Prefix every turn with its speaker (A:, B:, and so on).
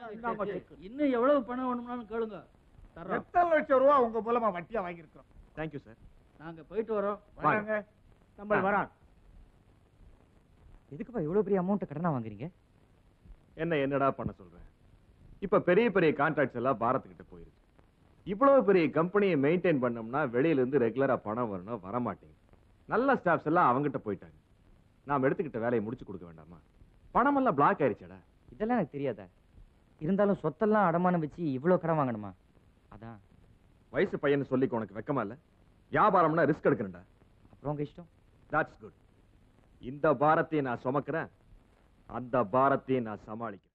A: இந்தாங்க check.
B: இன்னும் எவ்வளவு பணம் வேணும்னாலும் கேளுங்க தர்றோம்
A: எத்தனை லட்சம் ரூபா உங்க மூலமா வட்டியா வாங்கியிருக்கிறோம்
C: தேங்க்யூ சார்
B: நாங்க போயிட்டு வரோம்
A: வராங்க நம்ம வரான்
D: எதுக்குப்பா இவ்வளவு பெரிய அமௌண்ட் கடனா வாங்குறீங்க
C: என்ன என்னடா பண்ண சொல்றேன் இப்ப பெரிய பெரிய கான்ட்ராக்ட்ஸ் எல்லாம் பாரத் கிட்ட போயிருக்கு இவ்வளவு பெரிய கம்பெனியை மெயின்டைன் பண்ணோம்னா வெளியில இருந்து ரெகுலரா பணம் வரணும் வர மாட்டேங்குது நல்ல ஸ்டாஃப்ஸ் எல்லாம் அவங்கிட்ட போயிட்டாங்க நாம் எடுத்துக்கிட்ட வேலையை முடிச்சு கொடுக்க வேண்டாமா பணம் எல்லாம் பிளாக் ஆயிருச்சடா
D: இதெல்லாம் எனக்கு தெரியாதா இருந்தாலும் சொத்தெல்லாம் அடமானம் வச்சு இவ்வளவு கடன் வாங்கணுமா அதான்
C: வயசு பையன் சொல்லிக்க உனக்கு வெக்கமா இல்ல வியாபாரம்னா ரிஸ்க் எடுக்கணும்டா
D: அப்புறம் உங்க இஷ்டம்
C: தட்ஸ் குட் இந்த பாரத்தையும் நான் சுமக்கிறேன் அந்த பாரத்தையும் நான் சமாளிக்கிறேன்